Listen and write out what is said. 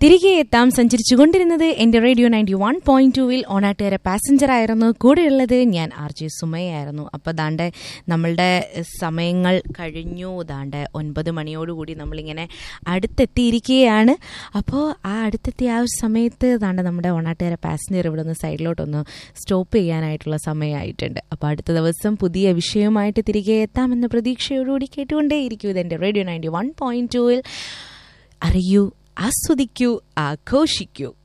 തിരികെ എത്താം സഞ്ചരിച്ചുകൊണ്ടിരുന്നത് എന്റെ റേഡിയോ നയൻറ്റി വൺ പോയിന്റ് ടുവിൽ ഓണാട്ടുകാരെ പാസഞ്ചർ ആയിരുന്നു കൂടെയുള്ളത് ഞാൻ ആർ ജെ സുമയായിരുന്നു അപ്പോൾ ദാണ്ട് നമ്മളുടെ സമയങ്ങൾ കഴിഞ്ഞു ദാണ്ട് ഒൻപത് മണിയോടുകൂടി നമ്മളിങ്ങനെ അടുത്തെത്തിയിരിക്കുകയാണ് അപ്പോൾ ആ അടുത്തെത്തിയ ആ ഒരു സമയത്ത് ദാണ്ട് നമ്മുടെ ഓണാട്ടുകാരെ പാസഞ്ചർ ഇവിടെ നിന്ന് സൈഡിലോട്ടൊന്ന് സ്റ്റോപ്പ് ചെയ്യാനായിട്ടുള്ള സമയമായിട്ടുണ്ട് അപ്പോൾ അടുത്ത ദിവസം പുതിയ വിഷയവുമായിട്ട് തിരികെ എത്താമെന്ന പ്രതീക്ഷയോടുകൂടി കേട്ടുകൊണ്ടേയിരിക്കും ഇതെൻ്റെ റേഡിയോ നയൻറ്റി വൺ പോയിന്റ് ടുവിൽ അറിയൂ ആസ്വദിക്കൂ ആഘോഷിക്കൂ